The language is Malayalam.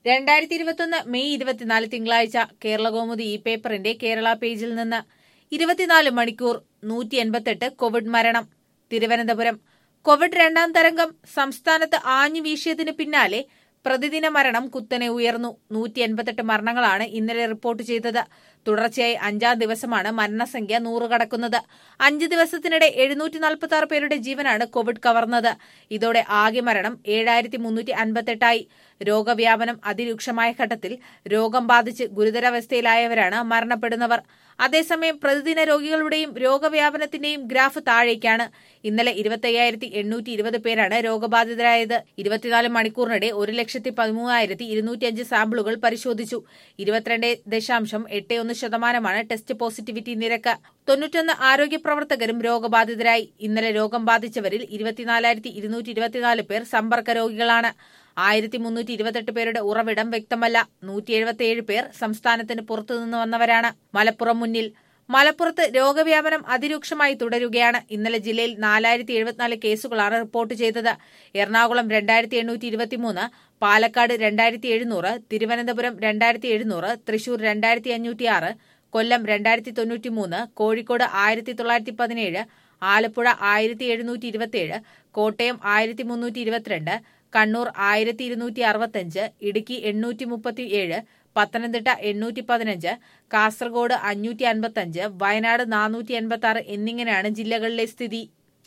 രണ്ടായിരത്തി ഇരുപത്തൊന്ന് മെയ് ഇരുപത്തിനാല് തിങ്കളാഴ്ച കേരളകൗമുദി ഈ പേപ്പറിന്റെ കേരള പേജിൽ നിന്ന് ഇരുപത്തിനാല് മണിക്കൂർ നൂറ്റി എൺപത്തെട്ട് കോവിഡ് മരണം തിരുവനന്തപുരം കോവിഡ് രണ്ടാം തരംഗം സംസ്ഥാനത്ത് ആഞ്ഞു വീശിയതിന് പിന്നാലെ പ്രതിദിന മരണം കുത്തനെ ഉയർന്നു നൂറ്റി എൺപത്തെട്ട് മരണങ്ങളാണ് ഇന്നലെ റിപ്പോർട്ട് ചെയ്തത് തുടർച്ചയായി അഞ്ചാം ദിവസമാണ് മരണസംഖ്യ നൂറ് കടക്കുന്നത് അഞ്ച് ദിവസത്തിനിടെ എഴുന്നൂറ്റി നാൽപ്പത്തി ആറ് പേരുടെ ജീവനാണ് കോവിഡ് കവർന്നത് ഇതോടെ ആകെ മരണം ഏഴായിരത്തി മുന്നൂറ്റി അൻപത്തെട്ടായി രോഗവ്യാപനം അതിരൂക്ഷമായ ഘട്ടത്തിൽ രോഗം ബാധിച്ച് ഗുരുതരാവസ്ഥയിലായവരാണ് മരണപ്പെടുന്നവർ അതേസമയം പ്രതിദിന രോഗികളുടെയും രോഗവ്യാപനത്തിന്റെയും ഗ്രാഫ് താഴേക്കാണ് ഇന്നലെ ഇരുപത്തയ്യായിരത്തി എണ്ണൂറ്റി ഇരുപത് പേരാണ് രോഗബാധിതരായത് ഇരുപത്തിനാല് മണിക്കൂറിനിടെ ഒരു ലക്ഷത്തി പതിമൂവായിരത്തി ഇരുന്നൂറ്റിയഞ്ച് സാമ്പിളുകൾ പരിശോധിച്ചു ഇരുപത്തിരണ്ട് ദശാംശം എട്ട് ഒന്ന് ശതമാനമാണ് ടെസ്റ്റ് പോസിറ്റിവിറ്റി നിരക്ക് തൊണ്ണൂറ്റൊന്ന് ആരോഗ്യ പ്രവർത്തകരും രോഗബാധിതരായി ഇന്നലെ രോഗം ബാധിച്ചവരിൽ ഇരുപത്തിനാലായിരത്തി ഇരുന്നൂറ്റി ഇരുപത്തിനാല് പേർ സമ്പർക്ക രോഗികളാണ് ആയിരത്തി മുന്നൂറ്റി ഇരുപത്തെട്ട് പേരുടെ ഉറവിടം വ്യക്തമല്ല നൂറ്റി എഴുപത്തിയേഴ് പേർ സംസ്ഥാനത്തിന് പുറത്തുനിന്ന് വന്നവരാണ് മലപ്പുറം മുന്നിൽ മലപ്പുറത്ത് രോഗവ്യാപനം അതിരൂക്ഷമായി തുടരുകയാണ് ഇന്നലെ ജില്ലയിൽ നാലായിരത്തി എഴുപത്തിനാല് കേസുകളാണ് റിപ്പോർട്ട് ചെയ്തത് എറണാകുളം രണ്ടായിരത്തി എണ്ണൂറ്റി ഇരുപത്തിമൂന്ന് പാലക്കാട് രണ്ടായിരത്തി എഴുന്നൂറ് തിരുവനന്തപുരം രണ്ടായിരത്തി എഴുന്നൂറ് തൃശൂർ രണ്ടായിരത്തി അഞ്ഞൂറ്റിയാറ് കൊല്ലം രണ്ടായിരത്തി തൊണ്ണൂറ്റിമൂന്ന് കോഴിക്കോട് ആയിരത്തി തൊള്ളായിരത്തി പതിനേഴ് ആലപ്പുഴ ആയിരത്തി എഴുന്നൂറ്റി ഇരുപത്തിയേഴ് കോട്ടയം ആയിരത്തി മുന്നൂറ്റി ഇരുപത്തിരണ്ട് കണ്ണൂർ ആയിരത്തി ഇരുന്നൂറ്റി അറുപത്തഞ്ച് ഇടുക്കി എണ്ണൂറ്റി മുപ്പത്തി ഏഴ് പത്തനംതിട്ട എണ്ണൂറ്റി പതിനഞ്ച് കാസർഗോഡ് അഞ്ഞൂറ്റി അൻപത്തഞ്ച് വയനാട് നാനൂറ്റി എൺപത്തി ആറ് എന്നിങ്ങനെയാണ് ജില്ലകളിലെ സ്ഥിതി